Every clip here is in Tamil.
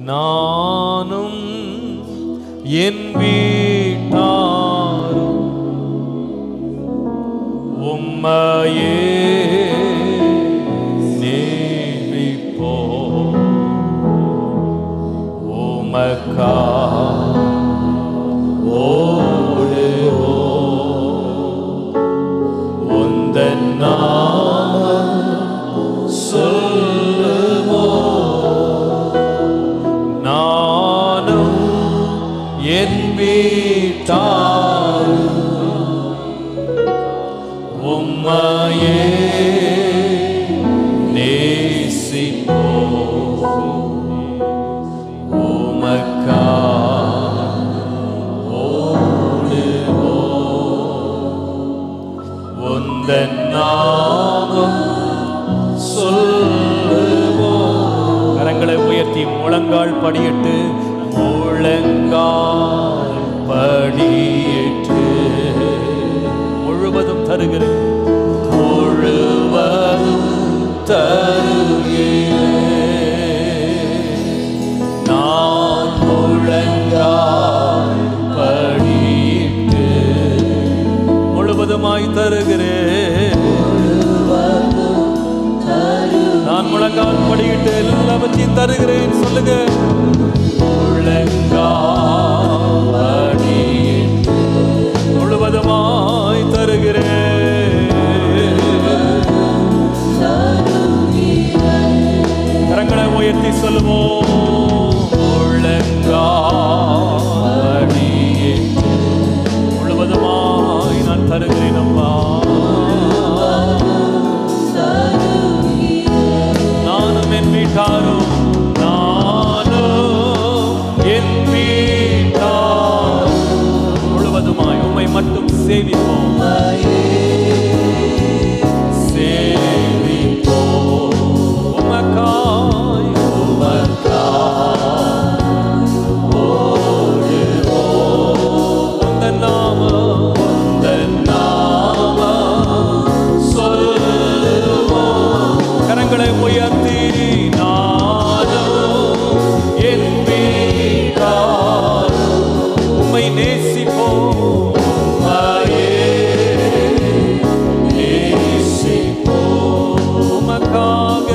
நானும் என் வீட்டாரும் உம்மையே நேமிப்போ உமக்கா ஓடுவோ உந்தன் நாமம் சொல்லுவோ நானும் என் வீட்டாரும் உம்மையே நேசிப்போ உமக்கா ஓடுவோ உந்தன் நாமம் சொல்லுவோ கரங்களை உயர்த்தி முழங்கால் படியிட்டு முழங்கால் படியிட்டு முழுவதும் தருகிறேன் முழுவதும் தருகிறேன் நான் முழங்கால் படியிட்டு முழுவதுமாய் தருகிறேன் நான் முழங்கால் படியிட்டு எல்லாவற்றையும் தருகிறேன் சொல்லுங்க முழங்கால் படியிட்டு முழுவதுமாய் தருகிறேன் கரங்களை உயர்த்தி சொல்லுவோம் முழங்கால் படியிட்டு முழுவதுமாய் நான் தருகிறேன் அப்பா நானும் என் வீட்டாரும் நானும் என் வீட்டார் முழுவதுமாய் உம்மை மட்டும் சேவிப்போம் சேவிப்போம் உமக்காய் உமக்காய் ஓடுவோம் உந்தன் நாமம் உந்தன் நாமம் சொல்லுவோம் கரங்களை உயர்த்தி நானும் என் வீட்டார் உம்மை நேசிப்போம் உம்மையே நேசிப்போம் உமக்காக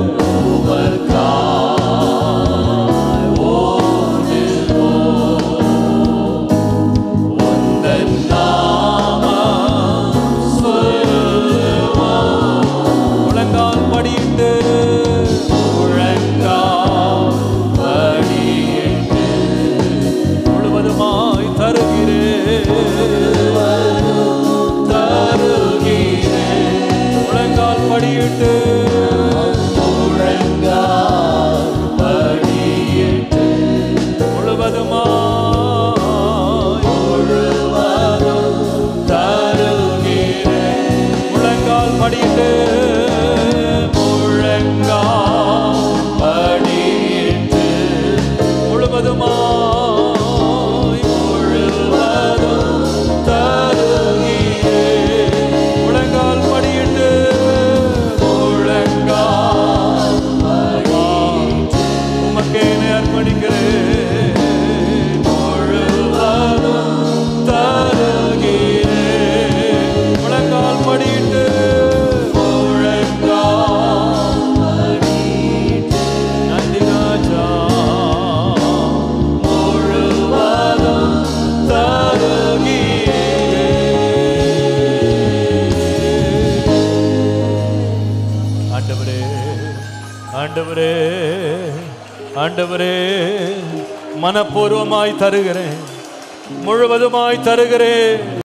உமக்காய் ஓடுவோம் உந்தன் நாமம் சொல்லுவோம் முழங்கால் படியிட்டு முழங்கால் படியிட்டு முழுவதுமாய் தருகிறேன் தருகிறேன் முழங்கால் படியிட்டு முழங்கால் படியிட்டு முழுவதுமாய் முழுவதும் தருகிறேன் முழங்கால் படியிட்டு முழங்கால் படியிட்டு முழுவதுமாய் முழுவதும் தருகிறேன் முழங்கால் படியிட்டு முழங்கால் படியிட்டு உமக்கே அர்ப்பணிக்கிறேன் முழுவதும் தருகிறேன் முழங்கால் படியிட்டு முழங்கால் படியிட்டு நன்றி ராஜா முழுவதும் தருகிறேன் ஆண்டவரே ஆண்டவரே ஆண்டவரே மனப்பூர்வமாய் தருகிறேன் முழுவதுமாய் தருகிறேன்